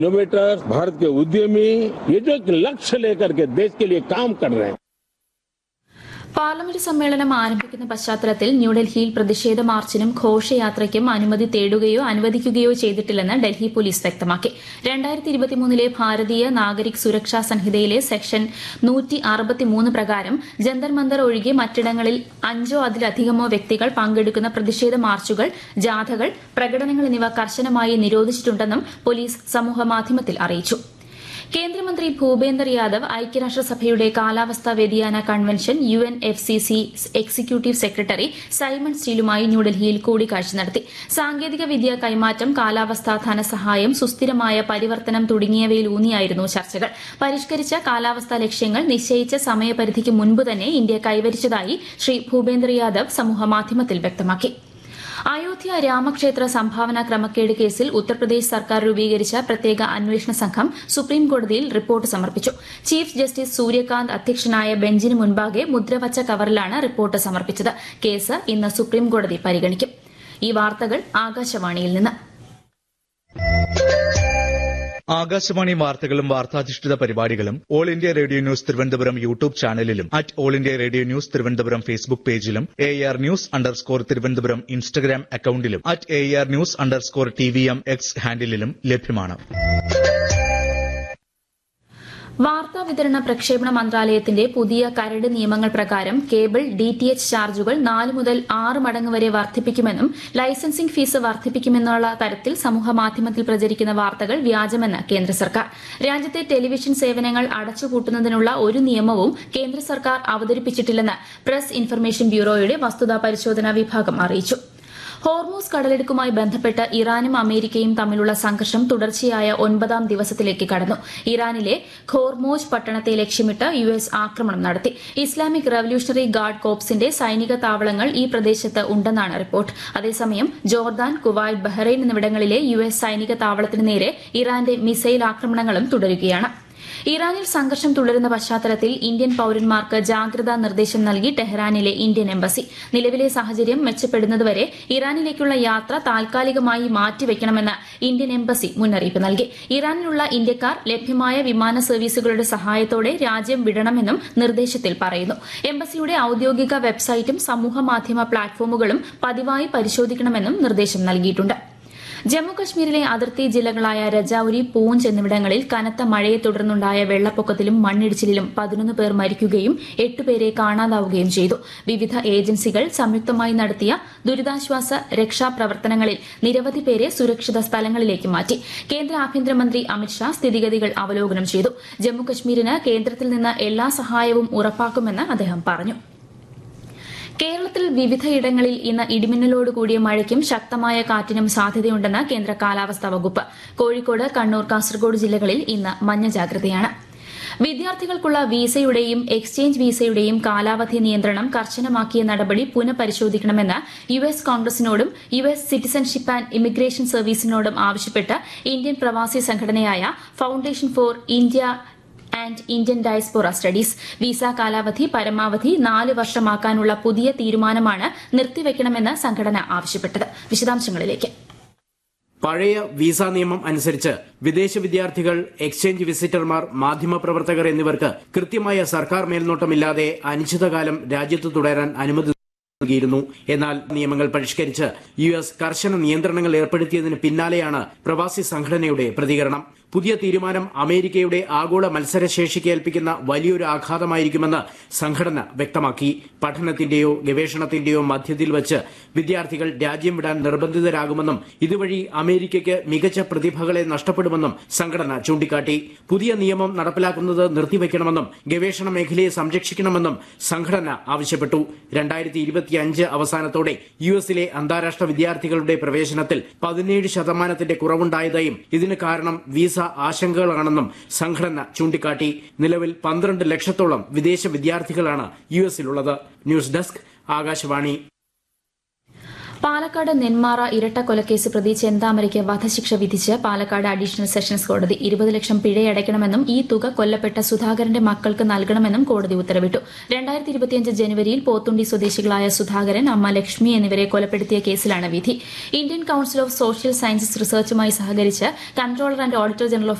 innovator Bharat के उद्यमी ये जो एक लक्ष्य लेकर के देश के लिए काम कर रहे हैं പാർലമെന്റ് സമ്മേളനം ആരംഭിക്കുന്ന പശ്ചാത്തലത്തിൽ ന്യൂഡൽഹിയിൽ പ്രതിഷേധ മാർച്ചിനും ഘോഷയാത്രയ്ക്കും അനുമതി തേടുകയോ അനുവദിക്കുകയോ ചെയ്തിട്ടില്ലെന്ന് ഡൽഹി പോലീസ് വ്യക്തമാക്കി രണ്ടായിരത്തി ഇരുപത്തിമൂന്നിലെ ഭാരതീയ നാഗരിക് സുരക്ഷാ സംഹിതയിലെ സെക്ഷൻ നൂറ്റി അറുപത്തിമൂന്ന് പ്രകാരം ജന്തർ മന്ദർ ഒഴികെ മറ്റിടങ്ങളിൽ അഞ്ചോ അതിലധികമോ വ്യക്തികൾ പങ്കെടുക്കുന്ന പ്രതിഷേധ മാർച്ചുകൾ ജാഥകൾ പ്രകടനങ്ങൾ എന്നിവ കർശനമായി നിരോധിച്ചിട്ടുണ്ടെന്നും പോലീസ് സമൂഹമാധ്യമത്തിൽ അറിയിച്ചു കേന്ദ്രമന്ത്രി ഭൂപേന്ദർ യാദവ് ഐക്യരാഷ്ട്രസഭയുടെ കാലാവസ്ഥാ വ്യതിയാന convention U N F C C executive secretary Simon സ്റ്റീലുമായി ന്യൂഡൽഹിയിൽ കൂടിക്കാഴ്ച നടത്തി സാങ്കേതിക വിദ്യ കൈമാറ്റം കാലാവസ്ഥാ ധനസഹായം സുസ്ഥിരമായ പരിവർത്തനം തുടങ്ങിയവയിലൂന്നിയായിരുന്നു ചർച്ചകൾ പരിഷ്കരിച്ച കാലാവസ്ഥാ ലക്ഷ്യങ്ങൾ നിശ്ചയിച്ച സമയപരിധിക്ക് മുൻപ് തന്നെ ഇന്ത്യ കൈവരിച്ചതായി ശ്രീ ഭൂപേന്ദർ യാദവ് സമൂഹമാധ്യമത്തിൽ വ്യക്തമാക്കി അയോധ്യ രാമക്ഷേത്ര സംഭാവന ക്രമക്കേട് കേസിൽ ഉത്തർപ്രദേശ് സർക്കാർ രൂപീകരിച്ച പ്രത്യേക അന്വേഷണ സംഘം സുപ്രീംകോടതിയിൽ റിപ്പോർട്ട് സമർപ്പിച്ചു ചീഫ് ജസ്റ്റിസ് സൂര്യകാന്ത് അധ്യക്ഷനായ ബെഞ്ചിന് മുൻപാകെ മുദ്രവച്ച കവറിലാണ് റിപ്പോർട്ട് സമർപ്പിച്ചത് കേസ് ഇന്ന് സുപ്രീംകോടതി പരിഗണിക്കും ഈ വാർത്തകൾ ആകാശവാണിയിൽ നിന്ന് ആകാശവാണി വാർത്തകളും വാർത്താധിഷ്ഠിത പരിപാടികളും all India radio news Thiruvananthapuram YouTube ചാനലിലും at all India radio news Thiruvananthapuram Facebook പേജിലും A R news underscore Thiruvananthapuram Instagram അക്കൌണ്ടിലും at A R news underscore T V M X ഹാൻഡിലും ലഭ്യമാണ് വാർത്താ വിതരണ പ്രക്ഷേപണ മന്ത്രാലയത്തിന്റെ പുതിയ കരട് നിയമങ്ങൾ പ്രകാരം കേബിൾ ഡി ടി എച്ച് ചാർജുകൾ നാല് മുതൽ ആറ് മടങ്ങ് വരെ വർദ്ധിപ്പിക്കുമെന്നും ലൈസൻസിംഗ് ഫീസ് വർദ്ധിപ്പിക്കുമെന്നുള്ള തരത്തിൽ സമൂഹമാധ്യമത്തിൽ പ്രചരിക്കുന്ന വാർത്തകൾ വ്യാജമെന്ന് കേന്ദ്ര സർക്കാർ രാജ്യത്തെ ടെലിവിഷൻ സേവനങ്ങൾ അടച്ചുപൂട്ടുന്നതിനുള്ള ഒരു നിയമവും കേന്ദ്ര സർക്കാർ അവതരിപ്പിച്ചിട്ടില്ലെന്ന് പ്രസ് ഇൻഫർമേഷൻ ബ്യൂറോയുടെ വസ്തുതാ പരിശോധനാ വിഭാഗം അറിയിച്ചു ഹോർമൂസ് കടലെടുക്കുമായി ബന്ധപ്പെട്ട് ഇറാനും അമേരിക്കയും തമ്മിലുള്ള സംഘർഷം തുടർച്ചയായ ഒൻപതാം ദിവസത്തിലേക്ക് കടന്നു ഇറാനിലെ ഖോർമോജ് പട്ടണത്തെ ലക്ഷ്യമിട്ട് യു എസ് ആക്രമണം നടത്തി ഇസ്ലാമിക് റവല്യൂഷണറി ഗാർഡ് കോപ്സിന്റെ സൈനിക താവളങ്ങൾ ഈ പ്രദേശത്ത് ഉണ്ടെന്നാണ് റിപ്പോർട്ട് അതേസമയം ജോർദാൻ കുവൈറ്റ് ബഹ്റൈൻ എന്നിവിടങ്ങളിലെ യു എസ് സൈനിക താവളത്തിന് നേരെ ഇറാന്റെ മിസൈൽ ആക്രമണങ്ങളും തുടരുകയാണ് ഇറാനിൽ സംഘർഷം തുടരുന്ന പശ്ചാത്തലത്തിൽ ഇന്ത്യൻ പൌരന്മാർക്ക് ജാഗ്രതാ നിർദ്ദേശം നൽകി ടെഹ്റാനിലെ ഇന്ത്യൻ എംബസി നിലവിലെ സാഹചര്യം മെച്ചപ്പെടുന്നതുവരെ ഇറാനിലേക്കുള്ള യാത്ര താൽക്കാലികമായി മാറ്റിവെക്കണമെന്ന് ഇന്ത്യൻ എംബസി മുന്നറിയിപ്പ് നൽകി ഇറാനിലുള്ള ഇന്ത്യക്കാർ ലഭ്യമായ വിമാന സർവീസുകളുടെ സഹായത്തോടെ രാജ്യം വിടണമെന്നും നിർദ്ദേശത്തിൽ പറയുന്നു എംബസിയുടെ ഔദ്യോഗിക വെബ്സൈറ്റും സമൂഹമാധ്യമ പ്ലാറ്റ്ഫോമുകളും പതിവായി പരിശോധിക്കണമെന്നും നിർദ്ദേശം നൽകിയിട്ടുണ്ട് ജമ്മുകശ്മീരിലെ അതിർത്തി ജില്ലകളായ രജൌരി പൂഞ്ച് എന്നിവിടങ്ങളിൽ കനത്ത മഴയെ തുടർന്നുണ്ടായ വെള്ളപ്പൊക്കത്തിലും മണ്ണിടിച്ചിലിലും പതിനൊന്ന് പേർ മരിക്കുകയും എട്ടുപേരെ കാണാതാവുകയും ചെയ്തു വിവിധ ഏജൻസികൾ സംയുക്തമായി നടത്തിയ ദുരിതാശ്വാസ രക്ഷാപ്രവർത്തനങ്ങളിൽ നിരവധി പേരെ സുരക്ഷിത സ്ഥലങ്ങളിലേക്ക് മാറ്റി കേന്ദ്ര ആഭ്യന്തരമന്ത്രി അമിത്ഷാ സ്ഥിതിഗതികൾ അവലോകനം ചെയ്തു ജമ്മുകശ്മീരിന് കേന്ദ്രത്തിൽ നിന്ന് എല്ലാ സഹായവും ഉറപ്പാക്കുമെന്ന് അദ്ദേഹം പറഞ്ഞു കേരളത്തിൽ വിവിധയിടങ്ങളിൽ ഇന്ന് ഇടിമിന്നലോട് കൂടിയ മഴയ്ക്കും ശക്തമായ കാറ്റിനും സാധ്യതയുണ്ടെന്ന് കേന്ദ്ര കാലാവസ്ഥാ വകുപ്പ് കോഴിക്കോട് കണ്ണൂർ കാസർഗോഡ് ജില്ലകളിൽ ഇന്ന് മഞ്ഞ ജാഗ്രതയാണ് വിദ്യാർത്ഥികൾക്കുള്ള വിസയുടെയും എക്സ്ചേഞ്ച് വിസയുടെയും കാലാവധി നിയന്ത്രണം കർശനമാക്കിയ നടപടി പുനഃപരിശോധിക്കണമെന്ന് യു എസ് കോൺഗ്രസിനോടും U S citizenship and immigration സർവീസിനോടും ആവശ്യപ്പെട്ട് ഇന്ത്യൻ പ്രവാസി സംഘടനയായ foundation for India and Indian diaspora studies visa കാലാവധി പരമാവധി നാല് വർഷമാക്കാനുള്ള പുതിയ തീരുമാനമാണ് നിർത്തിവെക്കണമെന്ന് സംഘടന ആവശ്യപ്പെട്ടത് വിശദാംശങ്ങളിലേക്ക് പഴയ വിസ നിയമം അനുസരിച്ച് വിദേശ വിദ്യാർത്ഥികൾ എക്സ്ചേഞ്ച് വിസിറ്റർമാർ മാധ്യമപ്രവർത്തകർ എന്നിവർക്ക് കൃത്യമായ സർക്കാർ മേൽനോട്ടമില്ലാതെ അനിശ്ചിതകാലം രാജ്യത്ത് തുടരാൻ അനുമതി നൽകിയിരുന്നു എന്നാൽ നിയമങ്ങൾ പരിഷ്കരിച്ച് യു എസ് കർശന നിയന്ത്രണങ്ങൾ ഏർപ്പെടുത്തിയതിന് പിന്നാലെയാണ് പ്രവാസി സംഘടനയുടെ പ്രതികരണം പുതിയ തീരുമാനം അമേരിക്കയുടെ ആഗോള മത്സരശേഷിക്ക് ഏൽപ്പിക്കുന്ന വലിയൊരു ആഘാതമായിരിക്കുമെന്ന് സംഘടന വ്യക്തമാക്കി പഠനത്തിന്റെയോ ഗവേഷണത്തിന്റെയോ മധ്യത്തിൽ വച്ച് വിദ്യാർത്ഥികൾ രാജ്യം വിടാൻ നിർബന്ധിതരാകുമെന്നും ഇതുവഴി അമേരിക്കയ്ക്ക് മികച്ച പ്രതിഭകളെ നഷ്ടപ്പെടുമെന്നും സംഘടന ചൂണ്ടിക്കാട്ടി പുതിയ നിയമം നടപ്പിലാക്കുന്നത് നിർത്തിവെക്കണമെന്നും ഗവേഷണ മേഖലയെ സംരക്ഷിക്കണമെന്നും സംഘടന ആവശ്യപ്പെട്ടു രണ്ടായിരത്തി ഇരുപത്തിയഞ്ച് അവസാനത്തോടെ യു എസിലെ അന്താരാഷ്ട്ര വിദ്യാർത്ഥികളുടെ പ്രവേശനത്തിൽ പതിനേഴ് ശതമാനത്തിന്റെ കുറവുണ്ടായതായും ഇതിന് കാരണം വിസ ആശങ്കകളാണെന്നും സംഘടന ചൂണ്ടിക്കാട്ടി നിലവിൽ പന്ത്രണ്ട് ലക്ഷത്തോളം വിദേശ വിദ്യാർത്ഥികളാണ് യു എസിലുള്ളത് ന്യൂസ് ഡെസ്ക് ആകാശവാണി പാലക്കാട് നെന്മാറ ഇരട്ട കൊലക്കേസ് പ്രതി ചെന്താമരയ്ക്ക് വധശിക്ഷ വിധിച്ച് പാലക്കാട് അഡീഷണൽ സെഷൻസ് കോടതി ഇരുപത് ലക്ഷം പിഴയടയ്ക്കണമെന്നും ഈ തുക കൊല്ലപ്പെട്ട സുധാകരന്റെ മക്കൾക്ക് നൽകണമെന്നും കോടതി ഉത്തരവിട്ടു രണ്ടായിരത്തി ഇരുപത്തിയഞ്ച് ജനുവരിയിൽ പോത്തുണ്ടി സ്വദേശികളായ സുധാകരൻ അമ്മ ലക്ഷ്മി എന്നിവരെ കൊലപ്പെടുത്തിയ കേസിലാണ് വിധി Indian council of social sciences റിസർച്ചുമായി സഹകരിച്ച് controller and auditor general of